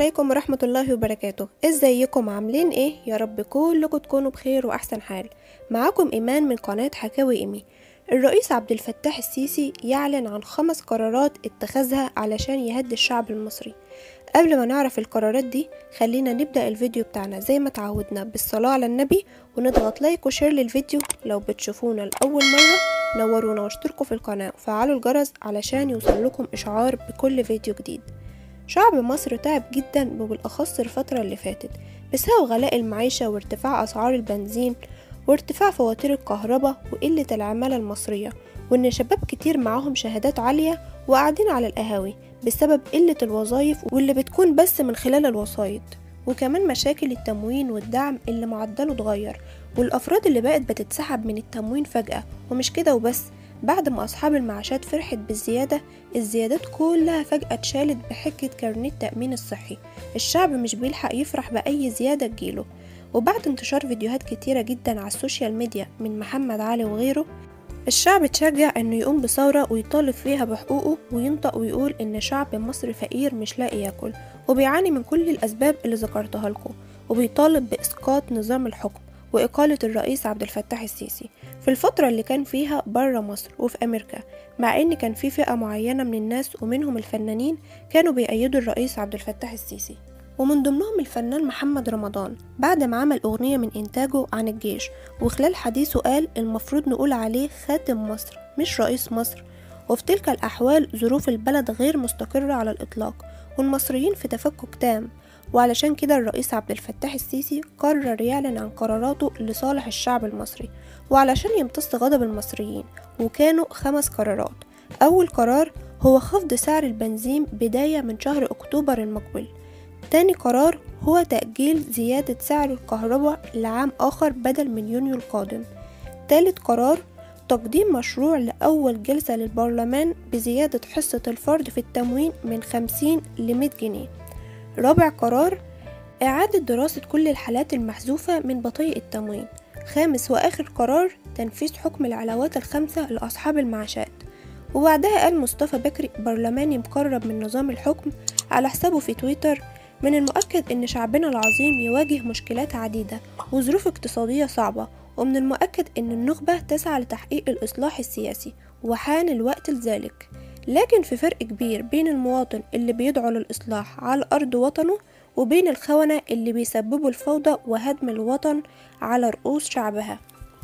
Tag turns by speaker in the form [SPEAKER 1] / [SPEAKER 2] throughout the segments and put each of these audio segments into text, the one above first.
[SPEAKER 1] عليكم ورحمة الله وبركاته ازيكم عاملين ايه يا رب كلكم تكونوا بخير واحسن حال معاكم ايمان من قناة حكاوي ايمي الرئيس عبد الفتاح السيسي يعلن عن خمس قرارات اتخذها علشان يهدي الشعب المصري قبل ما نعرف القرارات دي خلينا نبدأ الفيديو بتاعنا زي ما تعودنا بالصلاة على النبي ونضغط لايك وشير للفيديو لو بتشوفونا لأول مرة نورونا واشتركوا في القناة وفعلوا الجرس علشان يوصل لكم إشعار بكل فيديو جديد شعب مصر تعب جدا وبالأخص الفترة اللي فاتت بسبب غلاء المعيشة وارتفاع أسعار البنزين وارتفاع فواتير الكهرباء وقلة العمالة المصرية وإن شباب كتير معاهم شهادات عالية وقاعدين على القهاوي بسبب قلة الوظايف واللي بتكون بس من خلال الوسايط وكمان مشاكل التموين والدعم اللي معدله اتغير والأفراد اللي بقت بتتسحب من التموين فجأة ومش كده وبس بعد ما أصحاب المعاشات فرحت بالزيادة الزيادات كلها فجأة اتشالت بحجة كارنيه التأمين الصحي الشعب مش بيلحق يفرح بأي زيادة تجيله وبعد انتشار فيديوهات كتيرة جدا على السوشيال ميديا من محمد علي وغيره الشعب اتشجع انه يقوم بثورة ويطالب فيها بحقوقه وينطق ويقول ان شعب مصر فقير مش لاقي ياكل وبيعاني من كل الاسباب اللي ذكرتها لكم وبيطالب باسقاط نظام الحكم وإقالة الرئيس عبد الفتاح السيسي في الفترة اللي كان فيها برا مصر وفي أمريكا مع إن كان في فئة معينة من الناس ومنهم الفنانين كانوا بيأيدوا الرئيس عبد الفتاح السيسي ومن ضمنهم الفنان محمد رمضان بعد ما عمل أغنية من إنتاجه عن الجيش وخلال حديثه قال المفروض نقول عليه خاتم مصر مش رئيس مصر وفي تلك الأحوال ظروف البلد غير مستقرة على الإطلاق والمصريين في تفكك تام وعلشان كده الرئيس عبد الفتاح السيسي قرر يعلن عن قراراته لصالح الشعب المصري وعلشان يمتص غضب المصريين وكانوا خمس قرارات أول قرار هو خفض سعر البنزين بداية من شهر أكتوبر المقبل تاني قرار هو تأجيل زيادة سعر الكهرباء لعام آخر بدل من يونيو القادم تالت قرار تقديم مشروع لأول جلسة للبرلمان بزيادة حصة الفرد في التموين من 50 ل 100 جنيه رابع قرار إعادة دراسة كل الحالات المحذوفة من بطيء التموين خامس وآخر قرار تنفيذ حكم العلاوات الخمسة لأصحاب المعاشات وبعدها قال مصطفى بكري برلماني مقرب من نظام الحكم على حسابه في تويتر من المؤكد أن شعبنا العظيم يواجه مشكلات عديدة وظروف اقتصادية صعبة ومن المؤكد أن النخبة تسعى لتحقيق الإصلاح السياسي وحان الوقت لذلك لكن في فرق كبير بين المواطن اللي بيدعو للإصلاح على أرض وطنه وبين الخونة اللي بيسببوا الفوضى وهدم الوطن على رؤوس شعبها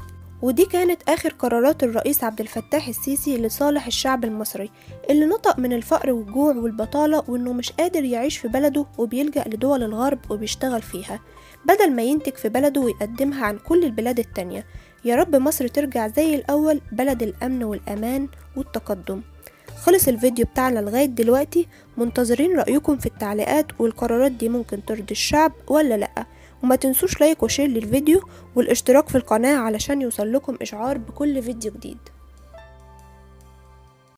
[SPEAKER 1] ودي كانت آخر قرارات الرئيس عبد الفتاح السيسي لصالح الشعب المصري اللي نطق من الفقر والجوع والبطالة وإنه مش قادر يعيش في بلده وبيلجأ لدول الغرب وبيشتغل فيها بدل ما ينتج في بلده ويقدمها عن كل البلاد التانية يا رب مصر ترجع زي الأول بلد الأمن والأمان والتقدم خلص الفيديو بتاعنا لغاية دلوقتي منتظرين رأيكم في التعليقات والقرارات دي ممكن ترضي الشعب ولا لأ وما تنسوش لايك وشير للفيديو والاشتراك في القناة علشان يوصل لكم إشعار بكل فيديو جديد